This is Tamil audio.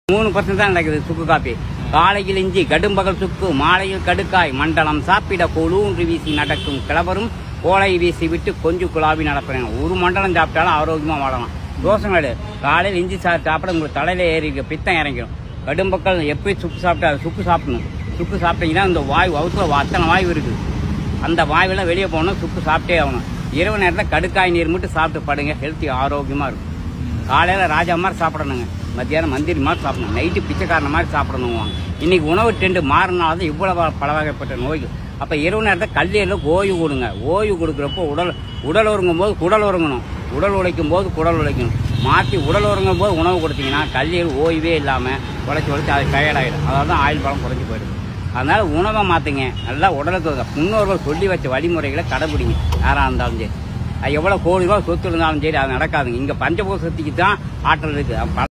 மூணு பர்சன்ட் தான் நடக்குது சுக்கு காப்பி காலையில் இஞ்சி கடும்பகல் சுக்கு மாலையில் கடுக்காய் மண்டலம் சாப்பிட கொலூன்று வீசி நடக்கும் கிளவரும் கோலை வீசி விட்டு கொஞ்சம் குழாவி நடப்புறேன் ஒரு மண்டலம் சாப்பிட்டாலும் ஆரோக்கியமா வாழலாம் தோசைங்களு காலையில் இஞ்சி சா சாப்பிட உங்களுக்கு தலையில ஏறி பித்தம் இறங்கிடும் கடும்பக்கள் எப்படி சுக்கு சாப்பிட்டா சுக்கு சாப்பிடணும் சுக்கு சாப்பிட்டீங்கன்னா இந்த வாய் வகுத்துல அத்தனை வாய்வு இருக்குது அந்த வாய்வெல்லாம் வெளியே போகணும் சுக்கு சாப்பிட்டே ஆகணும் இரவு நேரத்தில் கடுக்காய் நீர் மட்டும் சாப்பிட்டு படுங்க ஹெல்த்தி ஆரோக்கியமா இருக்கும் காலையில் ராஜா மாதிரி சாப்பிடணுங்க மத்தியானம் மந்திரி மாதிரி சாப்பிடணும் நைட்டு பிச்சைக்காரன மாதிரி சாப்பிடணுங்க இன்னைக்கு உணவு ட்ரெண்டு மாறினால தான் இவ்வளவு பல வகைப்பட்ட நோய்கள் அப்போ இரவு நேரத்தில் கல்லியில் ஓய்வு கொடுங்க ஓய்வு கொடுக்குறப்போ உடல் உடல் உறங்கும் போது குடல் உறங்கணும் உடல் உழைக்கும் போது குடல் உழைக்கணும் மாற்றி உடல் உறங்கும் போது உணவு கொடுத்தீங்கன்னா கல்லியில் ஓய்வே இல்லாமல் உழைச்சி உழைச்சி அது டயர்டாயிடும் அதாவது தான் ஆயுள் பலம் குறைஞ்சி போயிடும் அதனால உணவை மாற்றுங்க நல்லா உடலுக்கு முன்னோர்கள் சொல்லி வச்ச வழிமுறைகளை கடைபிடிங்க யாராக இருந்தாலும் சரி அது எவ்வளோ கோடி ரூபா சொத்து இருந்தாலும் சரி அது நடக்காதுங்க இங்கே பஞ்சபூசத்துக்கு தான் ஆற்றல் இருக்குது